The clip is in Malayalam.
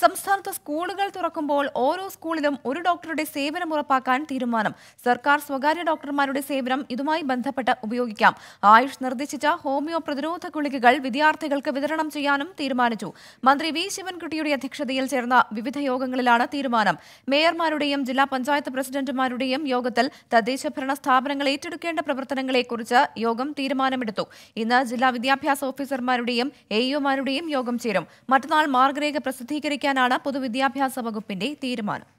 സംസ്ഥാനത്ത് സ്കൂളുകൾ തുറക്കുമ്പോൾ ഓരോ സ്കൂളിലും ഒരു ഡോക്ടറുടെ സേവനം ഉറപ്പാക്കാൻ തീരുമാനം സർക്കാർ സ്വകാര്യ ഡോക്ടർമാരുടെ സേവനം ഇതുമായി ബന്ധപ്പെട്ട് ഉപയോഗിക്കാം ആയുഷ് നിർദ്ദേശിച്ച ഹോമിയോ പ്രതിരോധ ഗുളികകൾ വിദ്യാർത്ഥികൾക്ക് വിതരണം ചെയ്യാനും തീരുമാനിച്ചു മന്ത്രി വി ശിവൻകുട്ടിയുടെ അധ്യക്ഷതയിൽ ചേർന്ന വിവിധ യോഗങ്ങളിലാണ് തീരുമാനം മേയർമാരുടെയും ജില്ലാ പഞ്ചായത്ത് പ്രസിഡന്റുമാരുടെയും യോഗത്തിൽ തദ്ദേശ ഭരണ സ്ഥാപനങ്ങൾ ഏറ്റെടുക്കേണ്ട പ്രവർത്തനങ്ങളെക്കുറിച്ച് യോഗം തീരുമാനമെടുത്തു ഇന്ന് ജില്ലാ വിദ്യാഭ്യാസ ഓഫീസർമാരുടെയും എഇഒമാരുടെയും യോഗം ചേരും മറ്റന്നാൾ മാർഗരേഖ പ്രസിദ്ധീകരിക്കാനാണ് പൊതുവിദ്യാഭ്യാസ വകുപ്പിന്റെ തീരുമാനം